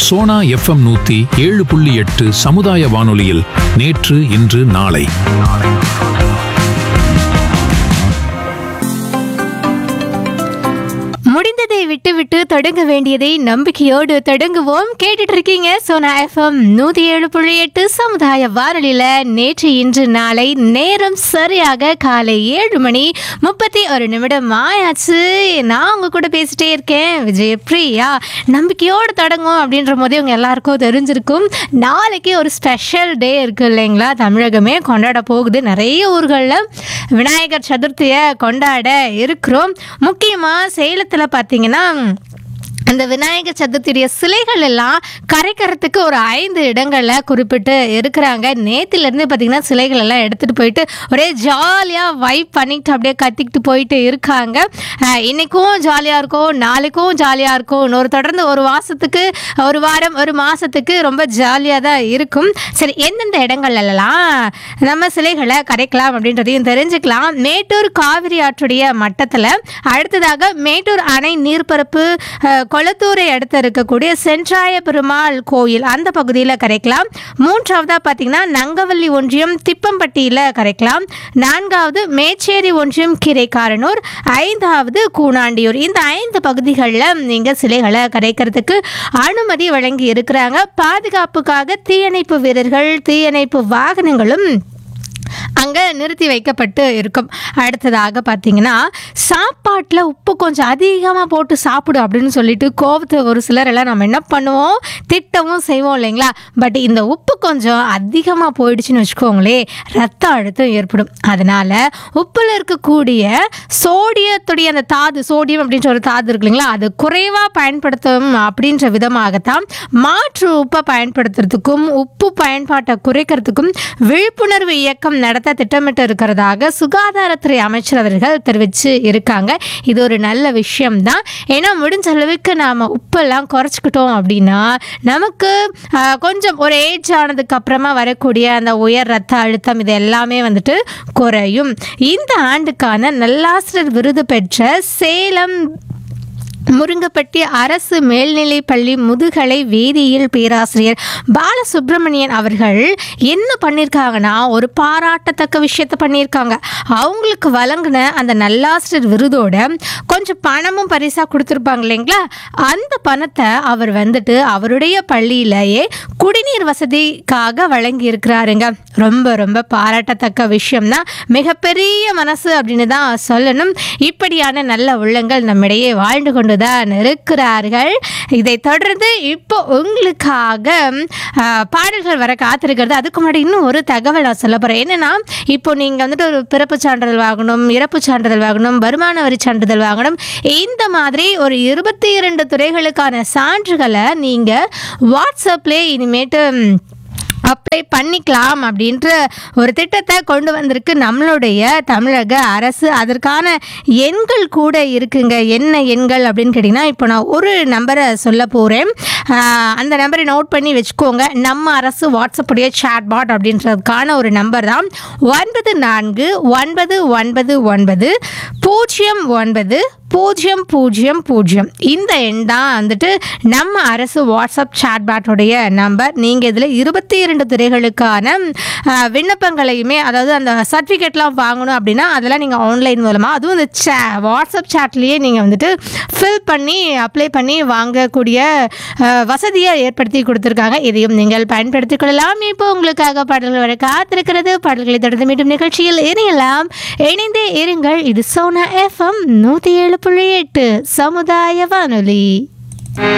Sona FM நூத்தி ஏழு புள்ளி எட்டு சமுதாய வானொலியில் நேற்று இன்று நாளை முடிந்ததை விட்டு விட்டு தொடங்க வேண்டியதை நம்பிக்கையோடு தொடங்குவோம் கேட்டுட்டு இருக்கீங்க சோனா எஃப்எம் நூத்தி ஏழு புள்ளி எட்டு சமுதாய வானொலியில நேற்று இன்று நாளை நேரம் சரியாக காலை ஏழு மணி முப்பத்தி ஒரு நிமிடம் ஆயாச்சு நான் உங்க கூட பேசிட்டே இருக்கேன் விஜய் பிரியா நம்பிக்கையோடு தொடங்கும் அப்படின்ற போதே உங்க எல்லாருக்கும் தெரிஞ்சிருக்கும் நாளைக்கு ஒரு ஸ்பெஷல் டே இருக்கு இல்லைங்களா தமிழகமே கொண்டாட போகுது நிறைய ஊர்களில் விநாயகர் சதுர்த்தியை கொண்டாட இருக்கிறோம் முக்கியமாக சேலத்தில் பார்த்தீங்கன்னா அந்த விநாயகர் சதுர்த்தியுடைய சிலைகள் எல்லாம் கரைக்கிறதுக்கு ஒரு ஐந்து இடங்களில் குறிப்பிட்டு இருக்கிறாங்க நேத்திலேருந்து பார்த்தீங்கன்னா சிலைகள் எல்லாம் எடுத்துகிட்டு போயிட்டு ஒரே ஜாலியாக வைப் பண்ணிட்டு அப்படியே கத்திக்கிட்டு போயிட்டு இருக்காங்க அஹ் இன்னைக்கும் ஜாலியாக இருக்கும் நாளைக்கும் ஜாலியாக இருக்கும் இன்னொரு தொடர்ந்து ஒரு மாதத்துக்கு ஒரு வாரம் ஒரு மாதத்துக்கு ரொம்ப ஜாலியாக தான் இருக்கும் சரி எந்தெந்த இடங்கள்லாம் நம்ம சிலைகளை கரைக்கலாம் அப்படின்றதையும் தெரிஞ்சுக்கலாம் மேட்டூர் காவிரி ஆற்றுடைய மட்டத்தில் அடுத்ததாக மேட்டூர் அணை நீர்ப்பரப்பு அஹ், கொளத்தூரை அடுத்து இருக்கக்கூடிய சென்றாய பெருமாள் கோயில் அந்த பகுதியில் கரைக்கலாம் மூன்றாவதாக பார்த்தீங்கன்னா நங்கவல்லி ஒன்றியம் திப்பம்பட்டியில் கரைக்கலாம் நான்காவது மேச்சேரி ஒன்றியம் கிரைக்காரனூர் ஐந்தாவது கூனாண்டியூர் இந்த ஐந்து பகுதிகளில் நீங்கள் சிலைகளை கரைக்கிறதுக்கு அனுமதி வழங்கி இருக்கிறாங்க பாதுகாப்புக்காக தீயணைப்பு வீரர்கள் தீயணைப்பு வாகனங்களும் அங்கே நிறுத்தி வைக்கப்பட்டு இருக்கும் அடுத்ததாக பார்த்தீங்கன்னா சாப்பாட்டில் உப்பு கொஞ்சம் அதிகமாக போட்டு சாப்பிடு அப்படின்னு சொல்லிட்டு கோபத்தை ஒரு சிலர் எல்லாம் நம்ம என்ன பண்ணுவோம் திட்டமும் செய்வோம் இல்லைங்களா பட் இந்த உப்பு கொஞ்சம் அதிகமாக போயிடுச்சுன்னு வச்சுக்கோங்களே ரத்த அழுத்தம் ஏற்படும் அதனால உப்பில் இருக்கக்கூடிய சோடியத்துடைய அந்த தாது சோடியம் அப்படின்ற ஒரு தாது இருக்கு இல்லைங்களா அது குறைவாக பயன்படுத்தும் அப்படின்ற விதமாகத்தான் மாற்று உப்பை பயன்படுத்துறதுக்கும் உப்பு பயன்பாட்டை குறைக்கிறதுக்கும் விழிப்புணர்வு இயக்கம் நடத்த திட்டமிட்டு இருக்கிறதாக சுகாதாரத்துறை அமைச்சர் அவர்கள் தெரிவித்து இருக்காங்க இது ஒரு நல்ல விஷயம்தான் ஏன்னா முடிஞ்ச அளவுக்கு நாம் உப்பெல்லாம் குறைச்சிக்கிட்டோம் அப்படின்னா நமக்கு ஆஹ், கொஞ்சம் ஒரு ஏஜ் ஆனதுக்கு அப்புறமா வரக்கூடிய அந்த உயர் ரத்த அழுத்தம் இது எல்லாமே வந்துட்டு குறையும் இந்த ஆண்டுக்கான நல்லாசிரியர் விருது பெற்ற சேலம் முருங்கப்பட்டி அரசு மேல்நிலைப் பள்ளி முதுகலை வேதியியல் பேராசிரியர் பாலசுப்ரமணியன் அவர்கள் என்ன பண்ணியிருக்காங்கன்னா ஒரு பாராட்டத்தக்க விஷயத்த பண்ணியிருக்காங்க அவங்களுக்கு வழங்கின அந்த நல்லாசிரியர் விருதோட கொஞ்சம் பணமும் பரிசாக கொடுத்துருப்பாங்க இல்லைங்களா அந்த பணத்தை அவர் வந்துட்டு அவருடைய பள்ளியிலேயே குடிநீர் வசதிக்காக வழங்கி இருக்கிறாருங்க ரொம்ப ரொம்ப பாராட்டத்தக்க விஷயம்தான் மிகப்பெரிய மனசு அப்படின்னு தான் சொல்லணும் இப்படியான நல்ல உள்ளங்கள் நம்மிடையே வாழ்ந்து கொண்டு தான் இருக்கிறார்கள் இதை தொடர்ந்து இப்போ உங்களுக்காக ஆ, பாடல்கள் வர காத்திருக்கிறது அதுக்கு முன்னாடி இன்னும் ஒரு தகவல் நான் சொல்ல போகிறேன் என்னன்னா இப்போ நீங்கள் வந்துட்டு ஒரு பிறப்பு சான்றிதழ் வாங்கணும் இறப்பு சான்றிதழ் வாங்கணும் வருமான வரி சான்றிதழ் வாங்கணும் இந்த மாதிரி ஒரு இருபத்தி இரண்டு துறைகளுக்கான சான்றுகளை நீங்கள் வாட்ஸ்அப்லேயே இனிமேட்டு ம், அப்ளை பண்ணிக்கலாம் அப்படின்ற ஒரு திட்டத்தை கொண்டு வந்திருக்கு நம்மளுடைய தமிழக அரசு அதற்கான எண்கள் கூட இருக்குங்க என்ன எண்கள் அப்படின்னு கேட்டிங்கன்னா இப்போ நான் ஒரு நம்பரை சொல்ல போகிறேன் அந்த நம்பரை நோட் பண்ணி வச்சுக்கோங்க நம்ம அரசு வாட்ஸ்அப்புடைய சாட்பாட் அப்படின்றதுக்கான ஒரு நம்பர் தான் ஒன்பது நான்கு ஒன்பது ஒன்பது ஒன்பது பூஜ்ஜியம் ஒன்பது பூஜ்ஜியம் பூஜ்ஜியம் பூஜ்ஜியம் இந்த எண் தான் வந்துட்டு நம்ம அரசு வாட்ஸ்அப் சாட்பாட்டோடைய நம்பர் நீங்கள் இதில் இருபத்தி இரண்டு துறைகளுக்கான ஆஹ், விண்ணப்பங்களையுமே அதாவது அந்த சர்டிஃபிகேட்லாம் வாங்கணும் அப்படின்னா அதெல்லாம் நீங்கள் ஆன்லைன் மூலமாக அதுவும் இந்த சே வாட்ஸ்அப் சாட்லேயே நீங்கள் வந்துட்டு ஃபில் பண்ணி அப்ளை பண்ணி வாங்கக்கூடிய ஆஹ், வசதியை ஏற்படுத்தி கொடுத்துருக்காங்க இதையும் நீங்கள் பயன்படுத்திக் கொள்ளலாம் இப்போ உங்களுக்காக பாடல்கள் வர காத்திருக்கிறது பாடல்களை தொடர்ந்து மீண்டும் நிகழ்ச்சியில் இணையலாம் இணைந்தே இருங்கள் இது சோனா எஃப்எம் நூற்றி ஏழு புள்ளி எட்டு சமுதாய வானொலி